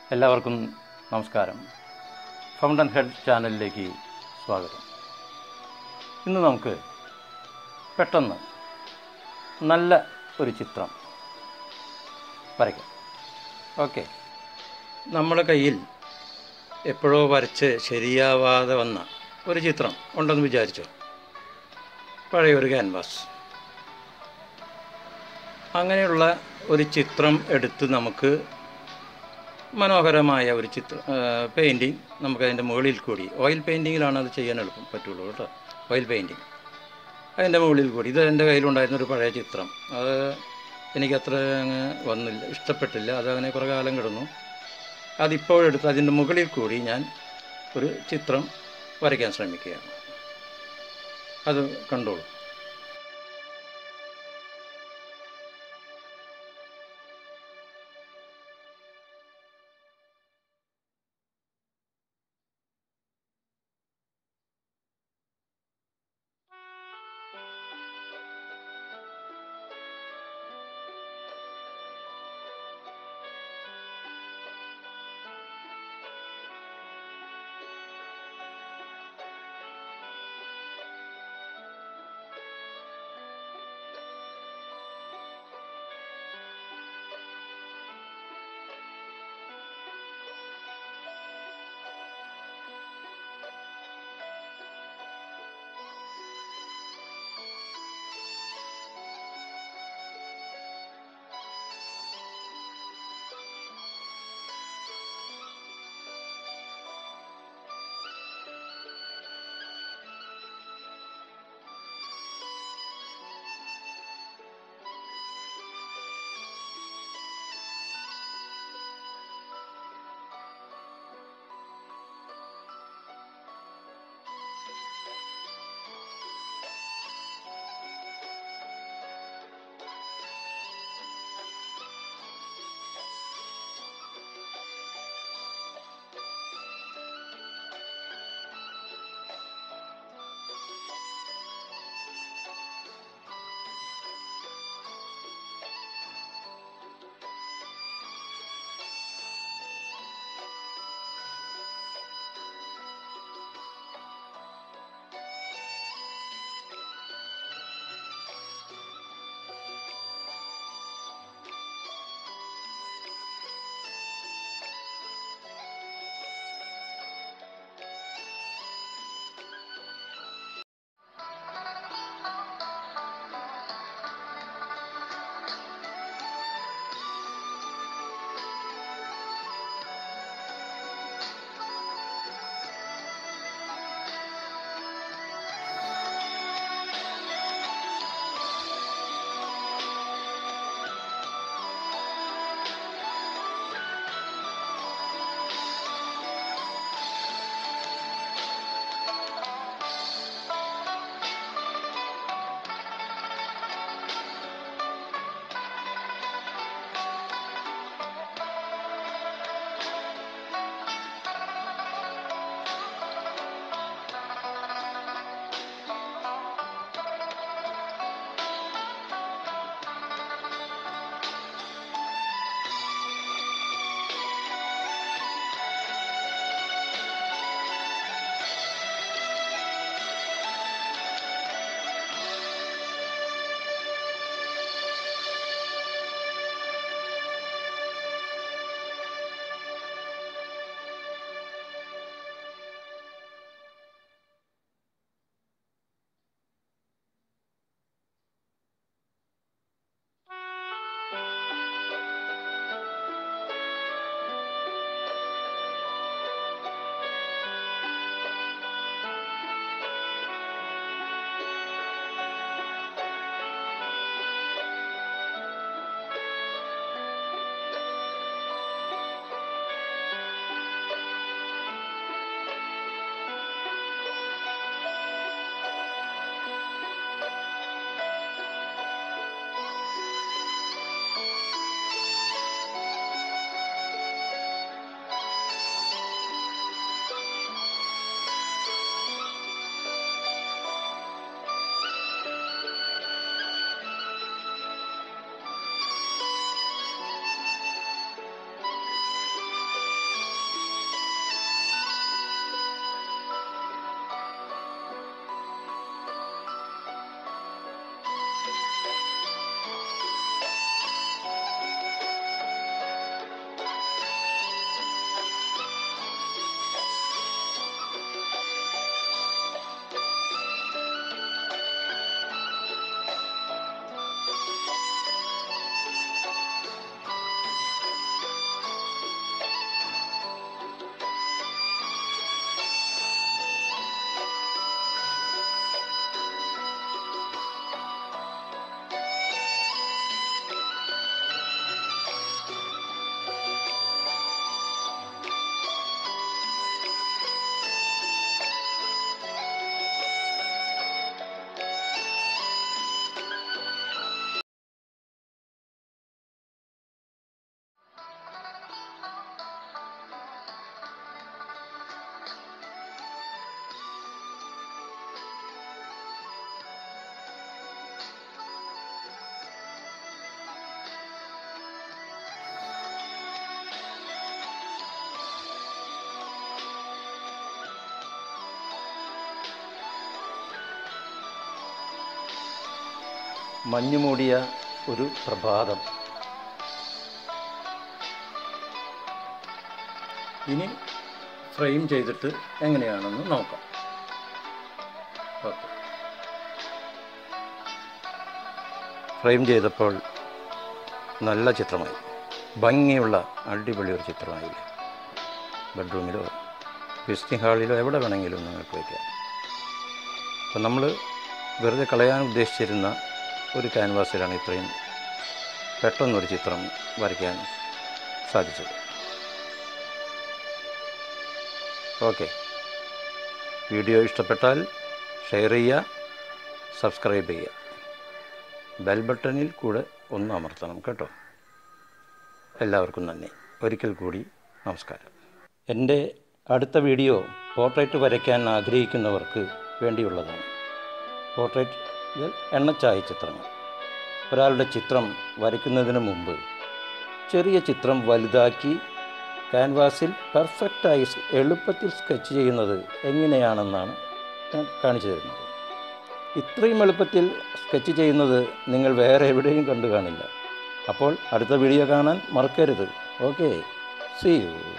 എല്ലാവർക്കും നമസ്കാരം fountain head ചാനലിലേക്ക് സ്വാഗതം ഇന്ന് നമുക്ക് പെട്ടെന്ന് നല്ല ഒരു ചിത്രം വരയ്ക്കാം ഓക്കെ നമ്മുടെ കയ്യിൽ എപ്പോഴോ വരച്ച് ശരിയാവാതെ വന്ന ഒരു ചിത്രം ഉണ്ടെന്ന് വിചാരിച്ചോ പഴയ ഒരു ക്യാൻവാസ് അങ്ങനെയുള്ള ഒരു ചിത്രം എടുത്ത് നമുക്ക് മനോഹരമായ ഒരു ചിത്ര പെയിൻറ്റിങ് നമുക്ക് അതിൻ്റെ മുകളിൽ കൂടി ഓയിൽ പെയിൻറ്റിങ്ങിലാണ് അത് ചെയ്യാൻ എളുപ്പം പറ്റുള്ളൂ കേട്ടോ ഓയിൽ പെയിൻറ്റിങ് അതിൻ്റെ മുകളിൽ കൂടി ഇത് എൻ്റെ കയ്യിലുണ്ടായിരുന്ന ഒരു പഴയ ചിത്രം അത് എനിക്കത്ര അങ്ങ് വന്നില്ല ഇഷ്ടപ്പെട്ടില്ല അത് അങ്ങനെ കുറേ കാലം കിടന്നു അതിപ്പോഴെടുത്ത് അതിൻ്റെ മുകളിൽ കൂടി ഞാൻ ഒരു ചിത്രം വരയ്ക്കാൻ ശ്രമിക്കുകയാണ് അത് കണ്ടോളൂ മഞ്ഞുമൂടിയ ഒരു പ്രഭാതം ഇനി ഫ്രെയിം ചെയ്തിട്ട് എങ്ങനെയാണെന്ന് നോക്കാം ഓക്കെ ഫ്രെയിം ചെയ്തപ്പോൾ നല്ല ചിത്രമായി ഭംഗിയുള്ള അടിപൊളി ഒരു ചിത്രമായില്ലേ ബെഡ്റൂമിലോ വിസിറ്റിംഗ് ഹാളിലോ എവിടെ വേണമെങ്കിലും നിങ്ങൾക്ക് വയ്ക്കാം അപ്പം നമ്മൾ വെറുതെ കളയാൻ ഉദ്ദേശിച്ചിരുന്ന ഒരു ക്യാൻവാസിലാണ് ഇത്രയും പെട്ടെന്നൊരു ചിത്രം വരയ്ക്കാൻ സാധിച്ചത് ഓക്കെ വീഡിയോ ഇഷ്ടപ്പെട്ടാൽ ഷെയർ ചെയ്യുക സബ്സ്ക്രൈബ് ചെയ്യുക ബെൽ ബട്ടണിൽ കൂടെ ഒന്ന് അമർത്തണം കേട്ടോ എല്ലാവർക്കും നന്ദി ഒരിക്കൽ കൂടി നമസ്കാരം എൻ്റെ അടുത്ത വീഡിയോ പോർട്രേറ്റ് വരയ്ക്കാൻ ആഗ്രഹിക്കുന്നവർക്ക് വേണ്ടിയുള്ളതാണ് പോർട്രേറ്റ് എണ്ണച്ചായ ചിത്രങ്ങൾ ഒരാളുടെ ചിത്രം വരയ്ക്കുന്നതിന് മുമ്പ് ചെറിയ ചിത്രം വലുതാക്കി ക്യാൻവാസിൽ പെർഫെക്റ്റായി എളുപ്പത്തിൽ സ്കെച്ച് ചെയ്യുന്നത് എങ്ങനെയാണെന്നാണ് ഞാൻ കാണിച്ചു തരുന്നത് ഇത്രയും എളുപ്പത്തിൽ സ്കെച്ച് ചെയ്യുന്നത് നിങ്ങൾ വേറെ എവിടെയും കണ്ടു കാണില്ല അപ്പോൾ അടുത്ത വീഡിയോ കാണാൻ മറക്കരുത് ഓക്കെ സി യു